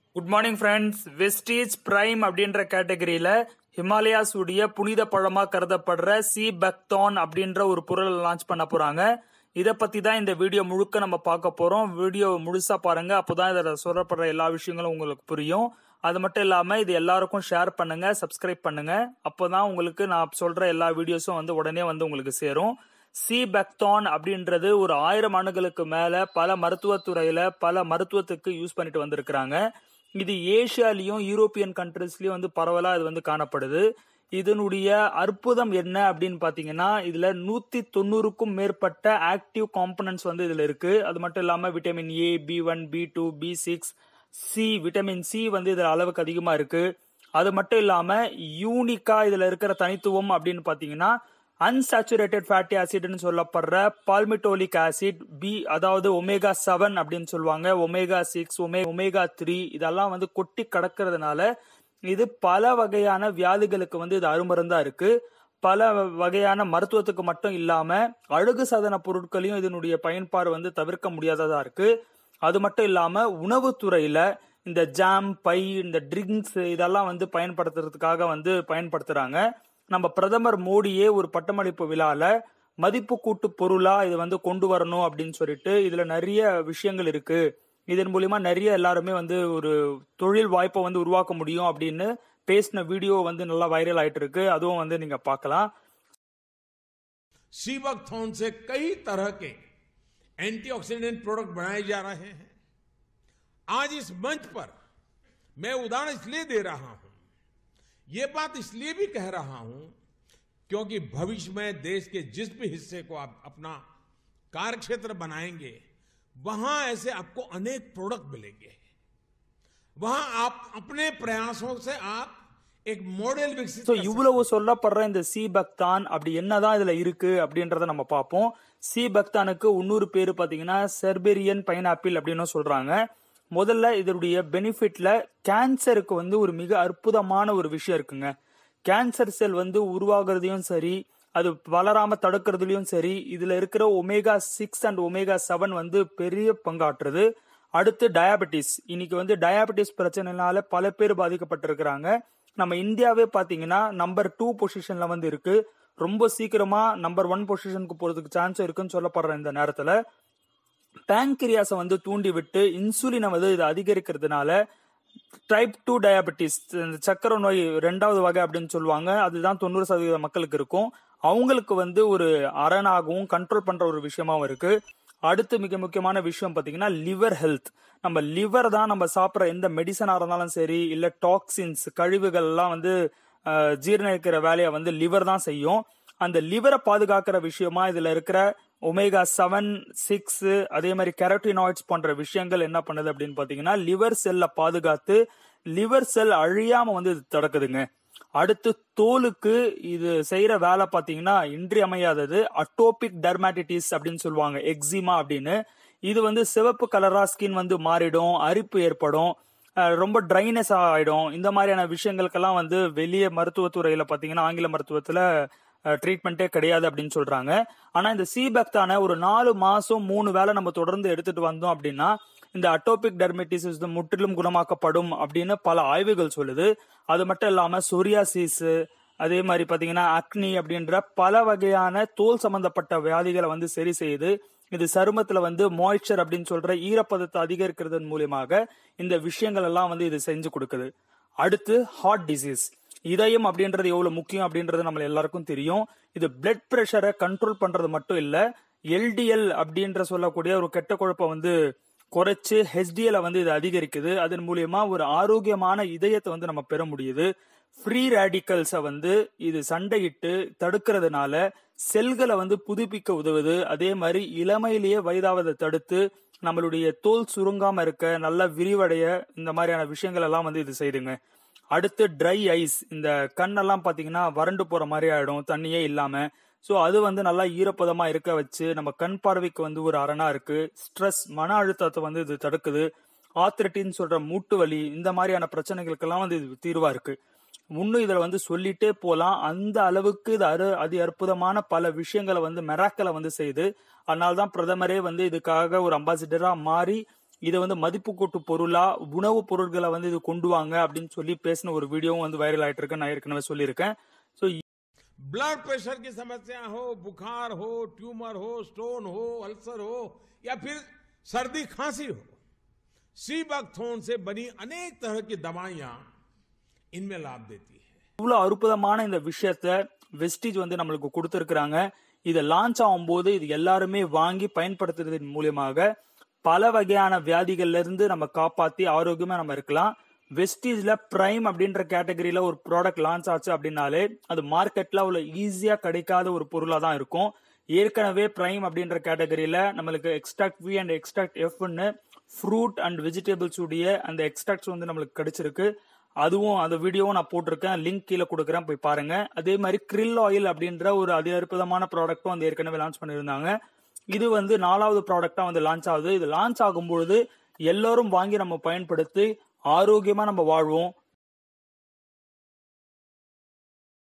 Good morning friends Vestige prime அப்படின்ற கேட்டகரியில Himalayas உடைய புனித பழமா கருதப்படுற சி பக்தான் அப்படின்ற ஒரு பொருளை லான்ச் பண்ண போறாங்க இதை பத்தி தான் இந்த வீடியோ முழுக்க நம்ம பார்க்க போறோம் வீடியோ முழுசா பாருங்க அப்போதான் இதில் சொல்லப்படுற எல்லா விஷயங்களும் உங்களுக்கு புரியும் அது மட்டும் இல்லாம இது எல்லாருக்கும் ஷேர் பண்ணுங்க சப்ஸ்கிரைப் பண்ணுங்க அப்போதான் உங்களுக்கு நான் சொல்ற எல்லா வீடியோஸும் வந்து உடனே வந்து உங்களுக்கு சேரும் சி பெக்தான் அப்படின்றது ஒரு ஆயிரம் ஆண்டுகளுக்கு மேல பல மருத்துவத்துறையில பல மருத்துவத்துக்கு யூஸ் பண்ணிட்டு வந்திருக்கிறாங்க இது ஏசியாலையும் யூரோப்பியன் கண்ட்ரிஸ்லயும் வந்து பரவலா இது வந்து காணப்படுது இதனுடைய அற்புதம் என்ன அப்படின்னு பாத்தீங்கன்னா இதுல நூத்தி தொண்ணூறுக்கும் மேற்பட்ட ஆக்டிவ் காம்பனன்ட்ஸ் வந்து இதுல இருக்கு அது மட்டும் இல்லாம vitamin A B one B two B six C vitamin C வந்து இதுல அளவுக்கு அதிகமா இருக்கு அது மட்டும் இல்லாம யூனிக்கா இதுல இருக்கிற தனித்துவம் அப்படின்னு பாத்தீங்கன்னா அன்சாச்சுரேட்டட் ஃபேட்டி ஆசிட்னு சொல்லப்படுற பால்மிட்டோலிக் ஆசிட் பி அதாவது ஒமேகா செவன் அப்படின்னு சொல்லுவாங்க ஒமேகா சிக்ஸ் ஒமே ஒமேகா த்ரீ இதெல்லாம் வந்து கொட்டி கடக்கிறதுனால இது பல வகையான வியாதிகளுக்கு வந்து இது அருமருந்தா இருக்கு பல வகையான மருத்துவத்துக்கு மட்டும் இல்லாம அழகு சாதன பொருட்களையும் இதனுடைய பயன்பாடு வந்து தவிர்க்க முடியாததா இருக்கு அது மட்டும் இல்லாம உணவுத்துறையில இந்த ஜாம் பை இந்த ட்ரிங்க்ஸ் இதெல்லாம் வந்து பயன்படுத்துறதுக்காக வந்து பயன்படுத்துறாங்க நம்ம பிரதமர் மோடியே ஒரு பட்டமளிப்பு விழால மதிப்பு கூட்டு பொருளா இது வந்து கொண்டு வரணும் அப்படின்னு சொல்லிட்டு இதுல நிறைய விஷயங்கள் இருக்கு இதன் மூலியமா நிறைய எல்லாருமே வந்து ஒரு தொழில் வாய்ப்பை வந்து உருவாக்க முடியும் அப்படின்னு பேசின வீடியோ வந்து நல்லா வைரல் ஆயிட்டு இருக்கு அதுவும் வந்து நீங்க பார்க்கலாம் सीबक थॉन से कई तरह के एंटीऑक्सीडेंट प्रोडक्ट बनाए जा रहे हैं आज इस मंच पर मैं उदाहरण इसलिए दे रहा हूं ये बात इसलिए भी कह रहा हूं क्योंकि भविष्य में देश के जिस भी हिस्से को आप अपना कार्य क्षेत्र बनाएंगे वहां ऐसे आपको अनेक प्रोडक्ट मिलेंगे वहां आप अपने प्रयासों से आप एक मॉडल विकसित ஸோ कर सकते हैं। இவ்வளவு சொல்லப்படுற இந்த சி பக்தான் அப்படி என்னதான் இதுல இருக்கு அப்படின்றத நம்ம பார்ப்போம் சி பக்தானுக்கு இன்னொரு பேரு பாத்தீங்கன்னா செர்பெரியன் பைனாப்பிள் அப்படின்னு சொல்றாங்க முதல்ல இதனுடைய பெனிஃபிட்ல கேன்சருக்கு வந்து ஒரு மிக அற்புதமான ஒரு விஷயம் இருக்குங்க கேன்சர் செல் வந்து உருவாகிறதையும் சரி அது வளராம தடுக்கிறதுலயும் சரி இதுல இருக்கிற omega six and omega seven வந்து பெரிய பங்காற்றுது அடுத்து டயாபெட்டிஸ் இன்னைக்கு வந்து டயாபெட்டிஸ் பிரச்சனைனால பல பேர் பாதிக்கப்பட்டிருக்கிறாங்க நம்ம இந்தியாவே பாத்தீங்கன்னா நம்பர் டூ பொசிஷன்ல வந்து இருக்கு ரொம்ப சீக்கிரமா நம்பர் ஒன் பொசிஷனுக்கு போறதுக்கு சான்ஸ் இருக்குன்னு சொல்லப்படுற இந்த நேரத்துல பேங்க்ரியாஸை வந்து தூண்டி விட்டு இன்சுலினை வந்து இது அதிகரிக்கிறதுனால டைப் டூ டயபெட்டிஸ் இந்த சக்கரை நோய் ரெண்டாவது வகை அப்படின்னு சொல்லுவாங்க அதுதான் தொண்ணூறு சதவீத மக்களுக்கு இருக்கும் அவங்களுக்கு வந்து ஒரு அரணாகவும் கண்ட்ரோல் பண்ற ஒரு விஷயமாவும் இருக்கு அடுத்து மிக முக்கியமான விஷயம் பாத்தீங்கன்னா லிவர் ஹெல்த் நம்ம லிவர் தான் நம்ம சாப்பிட்ற எந்த மெடிசனா இருந்தாலும் சரி இல்ல டாக்ஸின்ஸ் கழிவுகள் எல்லாம் வந்து அஹ், ஜீரணிக்கிற வேலையை வந்து லிவர் தான் செய்யும் அந்த லிவரை பாதுகாக்கிற விஷயமா இதுல இருக்கிற ஒமேகா செவன் சிக்ஸ் அதே மாதிரி கெரட்டினாய்ட்ஸ் போன்ற விஷயங்கள் என்ன பண்ணுது அப்படின்னு பாத்தீங்கன்னா லிவர் செல்ல பாதுகாத்து லிவர் செல் அழியாம வந்து இது தடுக்குதுங்க அடுத்து தோலுக்கு இது செய்யற வேலை பாத்தீங்கன்னா இன்றியமையாதது அட்டோபிக் டெர்மாட்டிட்டிஸ் அப்படின்னு சொல்லுவாங்க எக்ஸிமா அப்படின்னு இது வந்து சிவப்பு கலரா ஸ்கின் வந்து மாறிடும் அரிப்பு ஏற்படும் அஹ் ரொம்ப ட்ரைனஸ் ஆயிடும் இந்த மாதிரியான விஷயங்களுக்கெல்லாம் வந்து வெளிய மருத்துவத்துறையில பாத்தீங்கன்னா ஆங்கில மருத்துவத்துல ட்ரீட்மெண்ட்டே கிடையாது அப்படின்னு சொல்றாங்க ஆனா இந்த சீபெக்தான ஒரு நாலு மாசம் மூணு வேளை நம்ம தொடர்ந்து எடுத்துட்டு வந்தோம் அப்படின்னா இந்த அட்டோபிக் டெர்மேட்டிஸ் முற்றிலும் குணமாக்கப்படும் அப்படின்னு பல ஆய்வுகள் சொல்லுது அது மட்டும் இல்லாம சொரியாசிஸ் அதே மாதிரி பாத்தீங்கன்னா அக்னி அப்படின்ற பல வகையான தோல் சம்பந்தப்பட்ட வியாதிகளை வந்து சரி செய்யுது இது சருமத்துல வந்து மாய்ஸ்சர் அப்படின்னு சொல்ற ஈரப்பதத்தை அதிகரிக்கிறதன் மூலியமாக இந்த விஷயங்கள் எல்லாம் வந்து இது செஞ்சு கொடுக்குது அடுத்து ஹார்ட் டிசீஸ் இதயம் அப்படின்றது எவ்வளவு முக்கியம் அப்படின்றது நம்ம எல்லாருக்கும் தெரியும் இது பிளட் பிரஷரை கண்ட்ரோல் பண்றது மட்டும் இல்ல எல்டிஎல் அப்படின்ற சொல்லக்கூடிய ஒரு கெட்ட குழப்பம் வந்து குறைச்சு ஹெச்டிஎல வந்து இது அதிகரிக்குது அதன் மூலியமா ஒரு ஆரோக்கியமான இதயத்தை வந்து நம்ம பெற முடியுது ஃப்ரீ ரேடிக்கல்ஸை வந்து இது சண்டையிட்டு தடுக்கிறதுனால செல்களை வந்து புதுப்பிக்க உதவுது அதே மாதிரி இளமையிலேயே வயதாவதை தடுத்து நம்மளுடைய தோல் சுருங்காம இருக்க நல்லா விரிவடைய இந்த மாதிரியான விஷயங்கள் எல்லாம் வந்து இது செய்துங்க அடுத்து ட்ரை ஐஸ் இந்த கண்ணெல்லாம் பாத்தீங்கன்னா வறண்டு போற மாதிரி ஆயிடும் தண்ணியே இல்லாம ஸோ அது வந்து நல்லா ஈரப்பதமா இருக்க வச்சு நம்ம கண் பார்வைக்கு வந்து ஒரு அரணா இருக்கு ஸ்ட்ரெஸ் மன அழுத்தத்தை வந்து இது தடுக்குது ஆத்திரட்டின்னு சொல்ற மூட்டு வலி இந்த மாதிரியான பிரச்சனைகளுக்கெல்லாம் வந்து இது தீர்வா இருக்கு இன்னும் இதுல வந்து சொல்லிட்டே போலாம் அந்த அளவுக்கு இது அரு அதி அற்புதமான பல விஷயங்களை வந்து மெராக்களை வந்து செய்து அதனால தான் பிரதமரே வந்து இதுக்காக ஒரு அம்பாசிடரா மாறி இதை வந்து மதிப்பு கூட்டு பொருளா உணவுப் பொருட்களை வந்து இது கொண்டு வாங்க அப்படின்னு சொல்லி பேசின ஒரு வீடியோவும் வந்து வைரல் ஆயிட்டு இருக்கு நான் ஏற்கனவே சொல்லியிருக்கேன் ஸோ ब्लड प्रेशर की समस्या हो बुखार हो ट्यूमर हो स्टोन हो अल्सर हो या फिर सर्दी खांसी हो सीबकथोन से बनी अनेक तरह की दवाइयां इनमें लाभ देती है இவ்வளோ அற்புதமான இந்த விஷயத்த வெஸ்டீஜ் வந்து நம்மளுக்கு கொடுத்துருக்குறாங்க இதை லான்ச் ஆகும்போது இது எல்லாருமே வாங்கி பயன்படுத்துறதன் மூலியமாக பல வகையான வியாதிகள்ல இருந்து நம்ம காப்பாத்தி ஆரோக்கியமா நம்ம இருக்கலாம் வெஸ்டீஜ்ல பிரைம் அப்படின்ற கேட்டகரியில ஒரு ப்ராடக்ட் லான்ச் ஆச்சு அப்படின்னாலே அது மார்க்கெட்ல அவ்வளோ ஈஸியா கிடைக்காத ஒரு பொருளா தான் இருக்கும் ஏற்கனவே பிரைம் அப்படின்ற கேட்டகரியில நம்மளுக்கு எக்ஸ்ட்ராக்ட் வி அண்ட் எக்ஸ்ட்ராக்ட் எஃப்னு ஃப்ரூட் அண்ட் வெஜிடபிள்ஸ் உடைய அந்த எக்ஸ்ட்ராக்ட்ஸ் வந்து நம்மளுக்கு கிடைச்சிருக்கு அதுவும் அந்த வீடியோவும் நான் போட்டிருக்கேன் லிங்க் கீழே கொடுக்குறேன் போய் பாருங்க அதே மாதிரி கிரில் ஆயில் அப்படின்ற ஒரு அதி அற்புதமான ப்ராடக்ட்டும் வந்து ஏற்கனவே லான்ச் பண்ணியிருந்தாங்க இது வந்து நாலாவது ப்ராடக்டா வந்து லான்ச் ஆகுது இது லான்ச் ஆகும்பொழுது எல்லாரும் வாங்கி நம்ம பயன்படுத்தி ஆரோக்கியமா நம்ம வாழ்வோம்